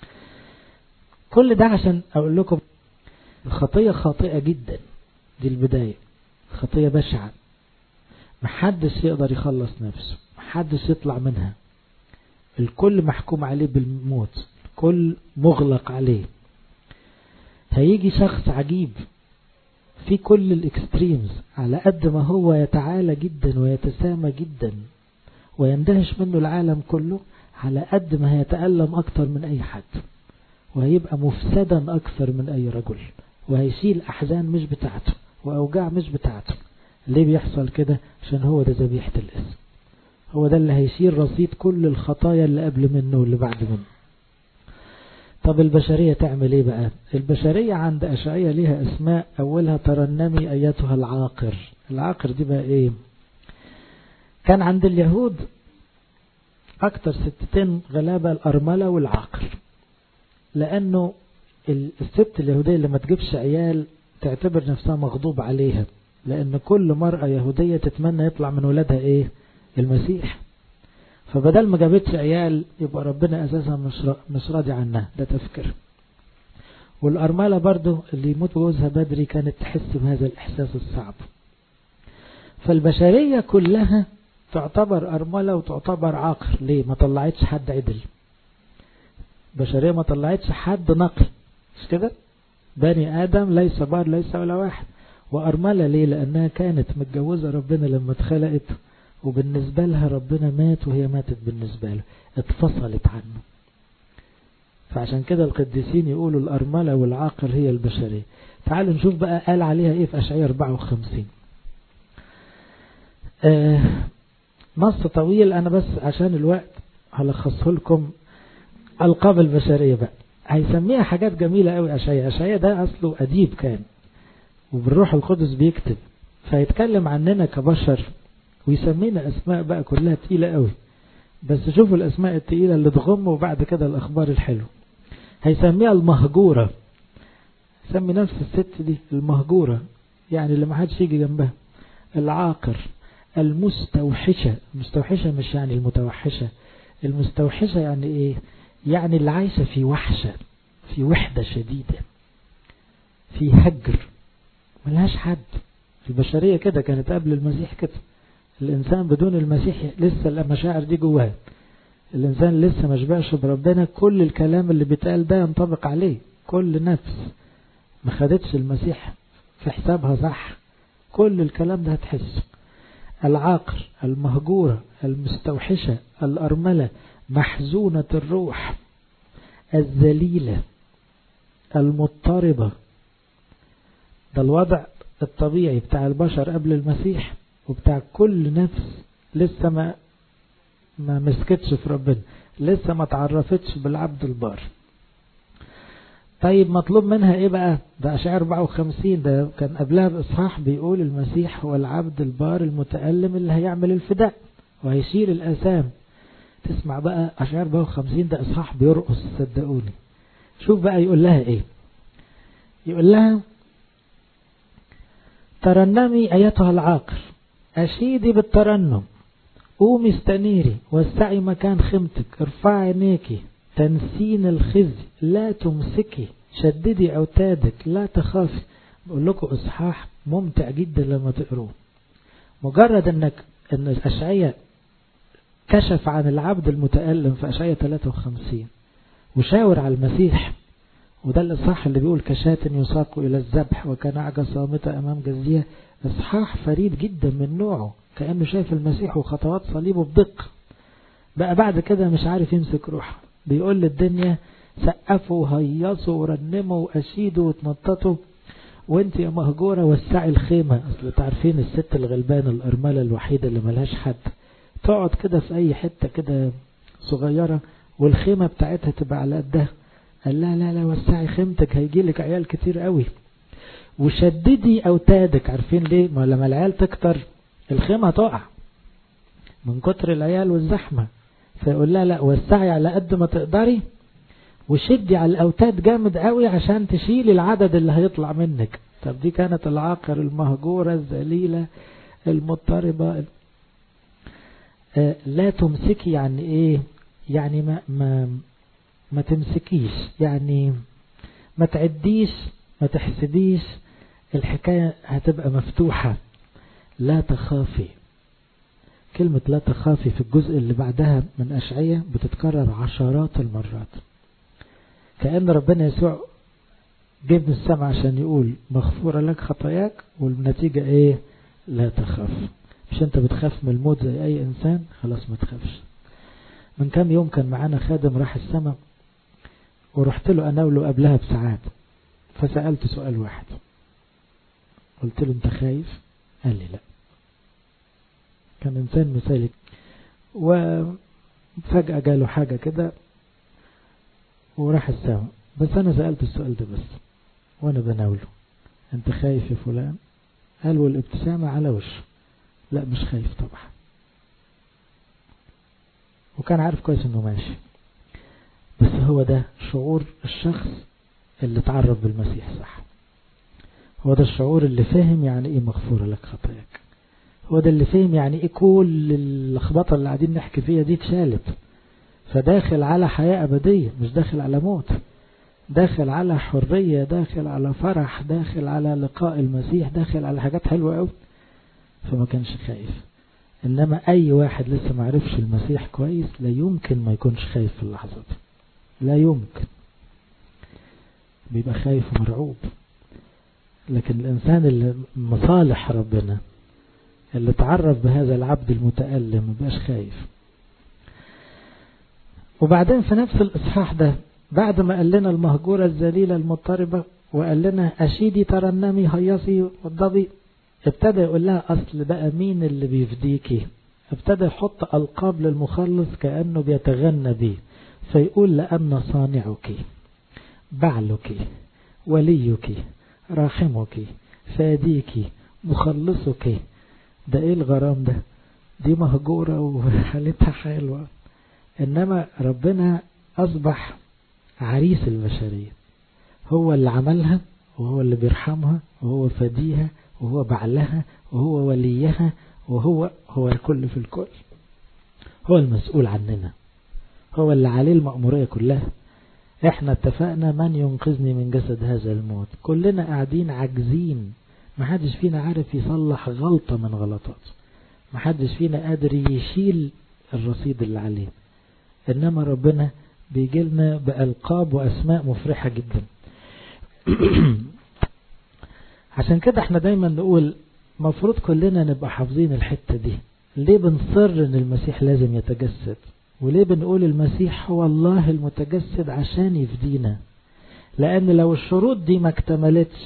كل ده عشان أقول لكم الخطية خاطئة جدا دي البداية خطية بشعة محدش يقدر يخلص نفسه محدش يطلع منها الكل محكوم عليه بالموت الكل مغلق عليه هيجي شخص عجيب في كل الاكستريمز على قد ما هو يتعالى جدا ويتسامى جدا ويندهش منه العالم كله على قد ما هيتألم أكتر من أي حد وهيبقى مفسدا أكثر من أي رجل وهيشيل أحزان مش بتاعته وأوجاع مش بتاعته ليه بيحصل كده عشان هو ده ذبيحة الاسم هو ده اللي هيشيل رصيد كل الخطايا اللي قبل منه واللي بعد منه طب البشرية تعمل ايه بقى البشرية عند أشعية ليها اسماء أولها ترنمي أيتها العاقر العاقر دي بقى ايه كان عند اليهود أكتر ستتين غلابة الأرملة والعاقر لأنه الست اليهودية اللي ما تجيبش عيال تعتبر نفسها مغضوب عليها لأن كل مرأة يهودية تتمنى يطلع من ولادها إيه المسيح فبدل ما جابتش عيال يبقى ربنا أساسا مش مش راضي عنها ده تفكير والأرملة برضو اللي يموت جوزها بدري كانت تحس بهذا الإحساس الصعب فالبشرية كلها تعتبر أرملة وتعتبر عاقر ليه ما طلعتش حد عدل بشرية ما طلعتش حد نقي مش كده بني آدم ليس بار ليس ولا واحد وأرملة ليه لأنها كانت متجوزة ربنا لما اتخلقت وبالنسبة لها ربنا مات وهي ماتت بالنسبة له اتفصلت عنه فعشان كده القديسين يقولوا الأرملة والعاقر هي البشرية تعالوا نشوف بقى قال عليها ايه في أشعية 54 آه نص طويل أنا بس عشان الوقت هلخصه لكم ألقاب البشرية بقى هيسميها حاجات جميلة قوي أشعية أشعية ده أصله أديب كان وبالروح القدس بيكتب فيتكلم عننا كبشر ويسمينا أسماء بقى كلها تقيلة قوي بس شوفوا الأسماء التقيلة اللي تغم وبعد كده الأخبار الحلوة هيسميها المهجورة سمي نفس الست دي المهجورة يعني اللي ما حدش يجي جنبها العاقر المستوحشة المستوحشة مش يعني المتوحشة المستوحشة يعني ايه يعني اللي عايشة في وحشة في وحدة شديدة في هجر ملهاش حد البشرية كده كانت قبل المسيح كده الإنسان بدون المسيح لسه المشاعر دي جواه الإنسان لسه ما شبعش بربنا كل الكلام اللي بيتقال ده ينطبق عليه كل نفس ما خدتش المسيح في حسابها صح كل الكلام ده هتحسه العاقر المهجورة المستوحشة الأرملة محزونة الروح الذليلة المضطربة ده الوضع الطبيعي بتاع البشر قبل المسيح وبتاع كل نفس لسه ما ما مسكتش في ربنا لسه ما تعرفتش بالعبد البار طيب مطلوب منها ايه بقى ده اشعار 54 ده كان قبلها باصحاح بيقول المسيح هو العبد البار المتألم اللي هيعمل الفداء وهيشيل الاسام تسمع بقى اشعار 54 ده اصحاح بيرقص صدقوني شوف بقى يقول لها ايه يقول لها ترنمي ايتها العاقر اشيدي بالترنم قومي استنيري وسعي مكان خيمتك ارفعي عينيكي تنسين الخزي لا تمسكي شددي أوتادك لا تخافي بقول لكم إصحاح ممتع جدا لما تقروه مجرد أنك أن أشعية كشف عن العبد المتألم في أشعية 53 وشاور على المسيح وده الإصحاح اللي بيقول كشاة يساق إلى الذبح وكان أعجى صامتة أمام جزية إصحاح فريد جدا من نوعه كأنه شايف المسيح وخطوات صليبه بدقة بقى بعد كده مش عارف يمسك روحه بيقول للدنيا سقفوا هيصوا ورنموا وأشيدوا وتنططوا وانت يا مهجورة وسعي الخيمة اصل تعرفين الست الغلبانة الأرملة الوحيدة اللي ملهاش حد تقعد كده في أي حتة كده صغيرة والخيمة بتاعتها تبقى على قدها قال لا لا لا وسعي خيمتك هيجيلك عيال كتير قوي وشددي أوتادك عارفين ليه ما لما العيال تكتر الخيمة تقع من كتر العيال والزحمة فيقول لها لا وسعي على قد ما تقدري وشدي على الأوتاد جامد قوي عشان تشيلي العدد اللي هيطلع منك طب دي كانت العاقر المهجورة الذليلة المضطربة آه لا تمسكي يعني ايه يعني ما, ما, ما تمسكيش يعني ما تعديش ما تحسديش الحكاية هتبقى مفتوحة لا تخافي كلمة لا تخافي في الجزء اللي بعدها من أشعية بتتكرر عشرات المرات كأن ربنا يسوع جيب من السماء عشان يقول مغفورة لك خطاياك والنتيجة ايه لا تخاف مش انت بتخاف من الموت زي اي انسان خلاص ما تخافش من كام يوم كان معانا خادم راح السماء ورحت له اناوله قبلها بساعات فسألت سؤال واحد قلت له انت خايف قال لي لا كان انسان مثالي وفجأة جاله حاجة كده وراح السماء بس انا سألت السؤال ده بس وانا بناوله انت خايف يا فلان قال والابتسامة على وشه لا مش خايف طبعا وكان عارف كويس انه ماشي بس هو ده شعور الشخص اللي تعرف بالمسيح صح هو ده الشعور اللي فهم يعني ايه مغفورة لك خطاياك هو ده اللي فهم يعني ايه كل اللخبطة اللي قاعدين نحكي فيها دي اتشالت فداخل على حياة أبدية مش داخل على موت داخل على حرية داخل على فرح داخل على لقاء المسيح داخل على حاجات حلوة قوي فما كانش خايف إنما أي واحد لسه ما عرفش المسيح كويس لا يمكن ما يكونش خايف في اللحظة دي لا يمكن بيبقى خايف ومرعوب لكن الإنسان اللي مصالح ربنا اللي تعرف بهذا العبد المتألم مبقاش خايف وبعدين في نفس الإصحاح ده بعد ما قال لنا المهجورة الذليلة المضطربة وقال لنا أشيدي ترنمي هيصي والضبي ابتدى يقول لها أصل بقى مين اللي بيفديكي ابتدى يحط ألقاب للمخلص كأنه بيتغنى بيه فيقول لأن صانعك بعلك وليك راحمك فاديك مخلصك ده ايه الغرام ده دي مهجورة وحالتها حلوة انما ربنا اصبح عريس البشرية هو اللي عملها وهو اللي بيرحمها وهو فديها وهو بعلها وهو وليها وهو هو الكل في الكل هو المسؤول عننا هو اللي عليه المأمورية كلها احنا اتفقنا من ينقذني من جسد هذا الموت كلنا قاعدين عاجزين محدش فينا عارف يصلح غلطة من غلطاته محدش فينا قادر يشيل الرصيد اللي عليه انما ربنا بيجي لنا بألقاب وأسماء مفرحة جدا عشان كده احنا دايما نقول مفروض كلنا نبقى حافظين الحتة دي ليه بنصر ان المسيح لازم يتجسد وليه بنقول المسيح هو الله المتجسد عشان يفدينا لان لو الشروط دي ما اكتملتش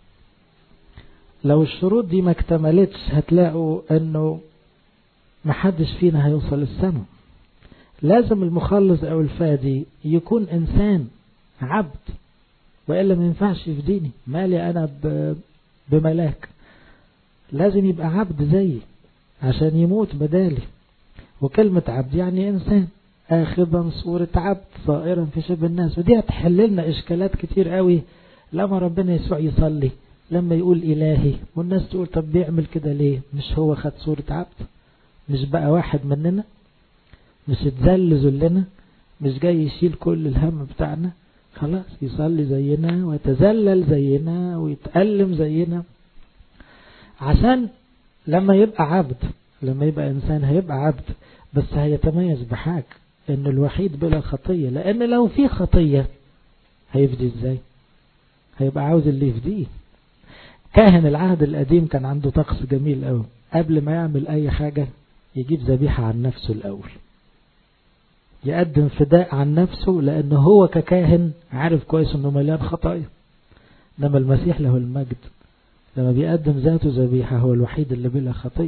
لو الشروط دي ما اكتملتش هتلاقوا انه محدش فينا هيوصل السماء لازم المخلص او الفادي يكون انسان عبد وإلا ما ينفعش يفديني مالي أنا بملاك لازم يبقى عبد زيي عشان يموت بدالي وكلمة عبد يعني إنسان آخذا صورة عبد صائرا في شبه الناس ودي هتحل لنا إشكالات كتير قوي لما ربنا يسوع يصلي لما يقول إلهي والناس تقول طب بيعمل كده ليه مش هو خد صورة عبد مش بقى واحد مننا مش اتذل ذلنا مش جاي يشيل كل الهم بتاعنا خلاص يصلي زينا ويتذلل زينا ويتألم زينا عشان لما يبقى عبد لما يبقى إنسان هيبقى عبد بس هيتميز بحاجة إنه الوحيد بلا خطية لأن لو في خطية هيفدي إزاي هيبقى عاوز اللي يفديه كاهن العهد القديم كان عنده طقس جميل قوي قبل ما يعمل أي حاجة يجيب ذبيحة عن نفسه الأول يقدم فداء عن نفسه لأنه هو ككاهن عارف كويس أنه مليان خطايا لما المسيح له المجد لما بيقدم ذاته ذبيحة هو الوحيد اللي بلا خطية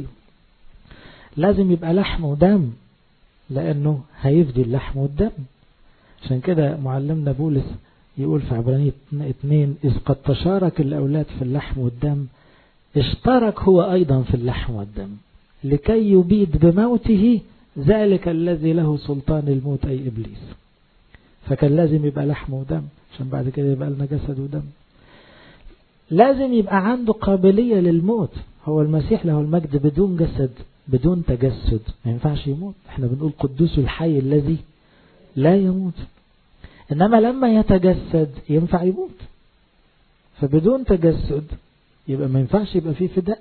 لازم يبقى لحم ودم لأنه هيفدي اللحم والدم عشان كده معلمنا بولس يقول في عبرانية اتنين إذ قد تشارك الأولاد في اللحم والدم اشترك هو أيضا في اللحم والدم لكي يبيد بموته ذلك الذي له سلطان الموت أي إبليس فكان لازم يبقى لحم ودم عشان بعد كده يبقى لنا جسد ودم لازم يبقى عنده قابلية للموت هو المسيح له المجد بدون جسد بدون تجسد ما ينفعش يموت احنا بنقول قدوس الحي الذي لا يموت انما لما يتجسد ينفع يموت فبدون تجسد يبقى ما ينفعش يبقى فيه فداء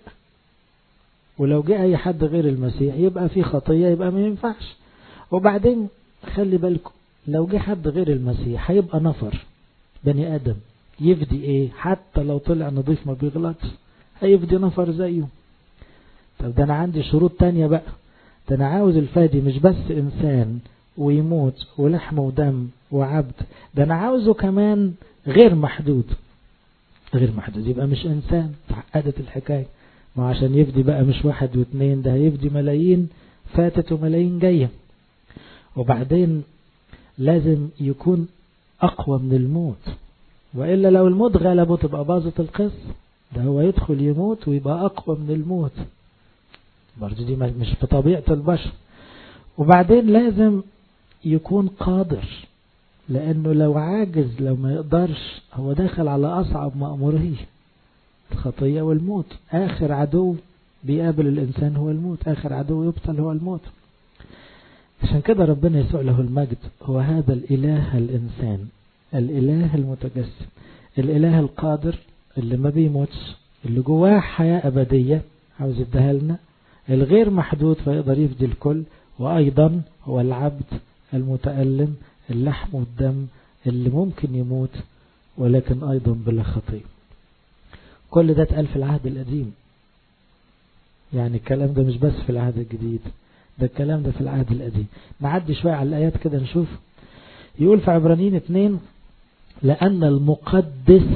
ولو جاء اي حد غير المسيح يبقى في خطية يبقى ما ينفعش وبعدين خلي بالكم لو جه حد غير المسيح هيبقى نفر بني ادم يفدي ايه حتى لو طلع نظيف ما بيغلطش هيفدي نفر زيه طب ده انا عندي شروط تانية بقى ده انا عاوز الفادي مش بس انسان ويموت ولحم ودم وعبد ده انا عاوزه كمان غير محدود غير محدود يبقى مش انسان تعقدت الحكايه ما عشان يفدي بقى مش واحد واثنين ده هيفدي ملايين فاتت وملايين جاية وبعدين لازم يكون أقوى من الموت وإلا لو الموت غلبه تبقى باظت القصة ده هو يدخل يموت ويبقى أقوى من الموت برضه دي مش في طبيعة البشر وبعدين لازم يكون قادر لأنه لو عاجز لو ما يقدرش هو داخل على أصعب مأموريه الخطية والموت آخر عدو بيقابل الإنسان هو الموت آخر عدو يبطل هو الموت عشان كده ربنا يسوع له المجد هو هذا الإله الإنسان الإله المتجسد الإله القادر اللي ما بيموتش اللي جواه حياة أبدية عاوز يديها لنا الغير محدود فيقدر يفدي الكل وأيضا هو العبد المتألم اللحم والدم اللي ممكن يموت ولكن أيضا بلا خطيه كل ده اتقال في العهد القديم يعني الكلام ده مش بس في العهد الجديد ده الكلام ده في العهد القديم نعدي شوية على الآيات كده نشوف يقول في عبرانيين اتنين لأن المقدس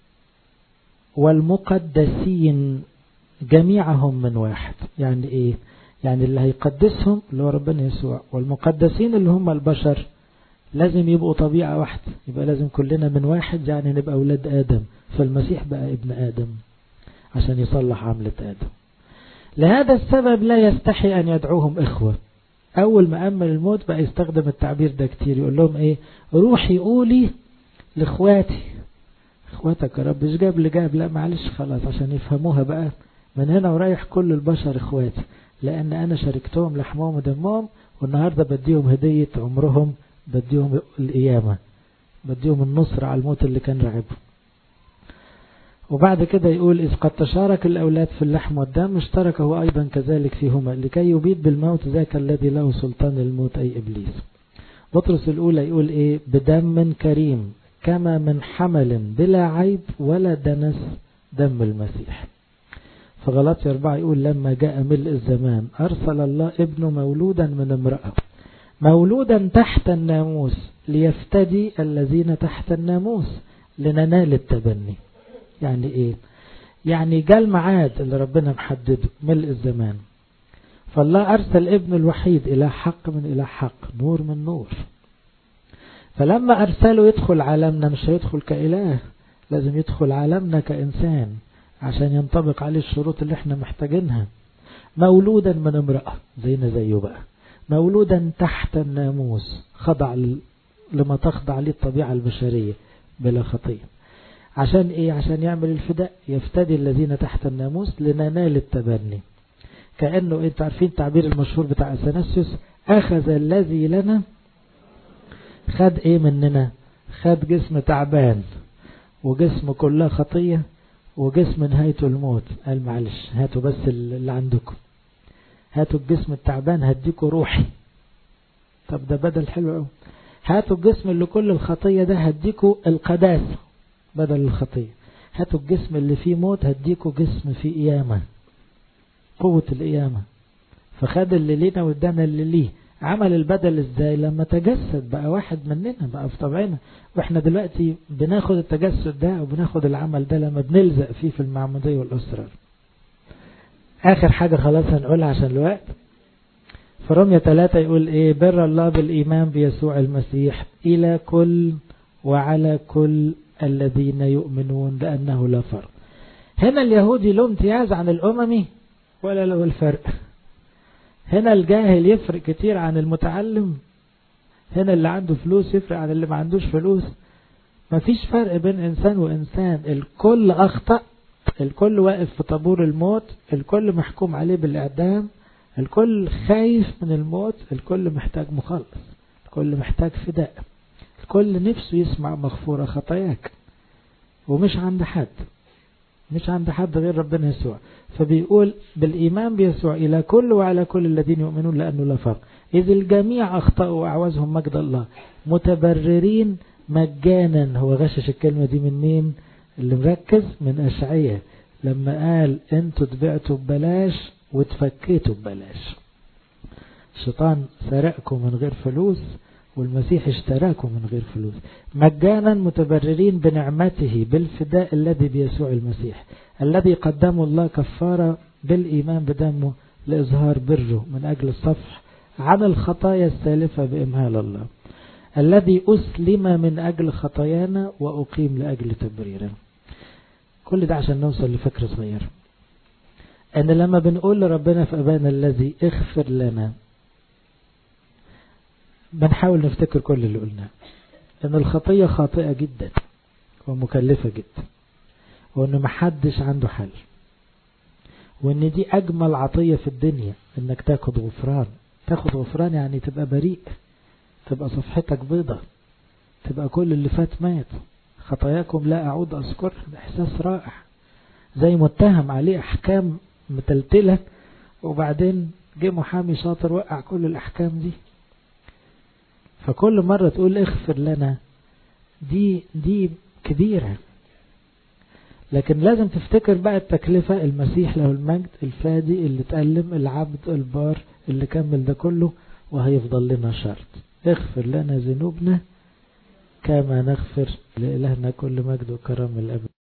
والمقدسين جميعهم من واحد يعني ايه يعني اللي هيقدسهم اللي هو ربنا يسوع والمقدسين اللي هم البشر لازم يبقوا طبيعة واحدة يبقى لازم كلنا من واحد يعني نبقى أولاد آدم فالمسيح بقى ابن آدم عشان يصلح عملة آدم لهذا السبب لا يستحي أن يدعوهم إخوة أول ما أمل الموت بقى يستخدم التعبير ده كتير يقول لهم إيه روحي قولي لإخواتي إخواتك يا رب مش جاب اللي جاب لا معلش خلاص عشان يفهموها بقى من هنا ورايح كل البشر إخواتي لأن أنا شاركتهم لحمهم ودمهم والنهاردة بديهم هدية عمرهم بديهم القيامة بديهم النصر على الموت اللي كان رعبهم وبعد كده يقول إذ قد تشارك الأولاد في اللحم والدم اشترك هو أيضا كذلك فيهما لكي يبيد بالموت ذاك الذي له سلطان الموت أي إبليس بطرس الأولى يقول إيه بدم كريم كما من حمل بلا عيب ولا دنس دم المسيح فغلط أربعة يقول لما جاء ملء الزمان أرسل الله ابنه مولودا من امرأة مولودا تحت الناموس ليفتدي الذين تحت الناموس لننال التبني يعني ايه يعني جاء الميعاد اللي ربنا محدده ملء الزمان فالله أرسل ابن الوحيد إلى حق من إلى حق نور من نور فلما أرسله يدخل عالمنا مش هيدخل كإله لازم يدخل عالمنا كإنسان عشان ينطبق عليه الشروط اللي احنا محتاجينها مولودا من امرأة زينا زيه بقى مولودا تحت الناموس خضع لما تخضع ليه الطبيعة البشرية بلا خطية عشان ايه عشان يعمل الفداء يفتدي الذين تحت الناموس لننال التبني كأنه انت عارفين التعبير المشهور بتاع اثناسيوس اخذ الذي لنا خد ايه مننا خد جسم تعبان وجسم كلها خطية وجسم نهايته الموت قال معلش هاتوا بس اللي عندكم هاتوا الجسم التعبان هديكوا روحي طب ده بدل حلو قوي هاتوا الجسم اللي كل الخطية ده هديكوا القداسة بدل الخطية هاتوا الجسم اللي فيه موت هديكوا جسم فيه قيامة قوة القيامة فخد اللي لينا وادانا اللي ليه عمل البدل ازاي لما تجسد بقى واحد مننا بقى في طبعنا واحنا دلوقتي بناخد التجسد ده وبناخد العمل ده لما بنلزق فيه في المعمودية والأسرار آخر حاجة خلاص هنقولها عشان الوقت في رمية ثلاثة يقول ايه بر الله بالإيمان بيسوع المسيح إلى كل وعلى كل الذين يؤمنون لأنه لا فرق هنا اليهودي له امتياز عن الأممي ولا له الفرق هنا الجاهل يفرق كتير عن المتعلم هنا اللي عنده فلوس يفرق عن اللي ما عندوش فلوس مفيش فرق بين إنسان وإنسان الكل أخطأ الكل واقف في طابور الموت الكل محكوم عليه بالإعدام الكل خايف من الموت الكل محتاج مخلص الكل محتاج فداء الكل نفسه يسمع مغفورة خطاياك ومش عند حد مش عند حد غير ربنا يسوع فبيقول بالإيمان بيسوع إلى كل وعلى كل الذين يؤمنون لأنه لا فرق إذ الجميع أخطأوا وأعوزهم مجد الله متبررين مجانا هو غشش الكلمة دي من مين اللي مركز من أشعية لما قال انتوا تبعتوا ببلاش وتفكيتوا ببلاش الشيطان سرقكم من غير فلوس والمسيح اشتراكم من غير فلوس مجانا متبررين بنعمته بالفداء الذي بيسوع المسيح الذي قدمه الله كفارة بالإيمان بدمه لإظهار بره من أجل الصفح عن الخطايا السالفة بإمهال الله الذي أسلم من أجل خطايانا وأقيم لأجل تبريرنا كل ده عشان نوصل لفكرة صغيرة أن لما بنقول لربنا في أبانا الذي اغفر لنا بنحاول نفتكر كل اللي قلناه أن الخطية خاطئة جدا ومكلفة جدا وأن محدش عنده حل وأن دي أجمل عطية في الدنيا أنك تاخد غفران تاخد غفران يعني تبقى بريء تبقى صفحتك بيضة تبقى كل اللي فات مات خطاياكم لا أعود أذكر إحساس رائع زي متهم عليه أحكام متلتلة وبعدين جه محامي شاطر وقع كل الأحكام دي فكل مرة تقول اغفر لنا دي دي كبيرة لكن لازم تفتكر بقى التكلفة المسيح له المجد الفادي اللي تألم العبد البار اللي كمل ده كله وهيفضل لنا شرط اغفر لنا ذنوبنا كما نغفر لإلهنا كل مجد وكرم الأبد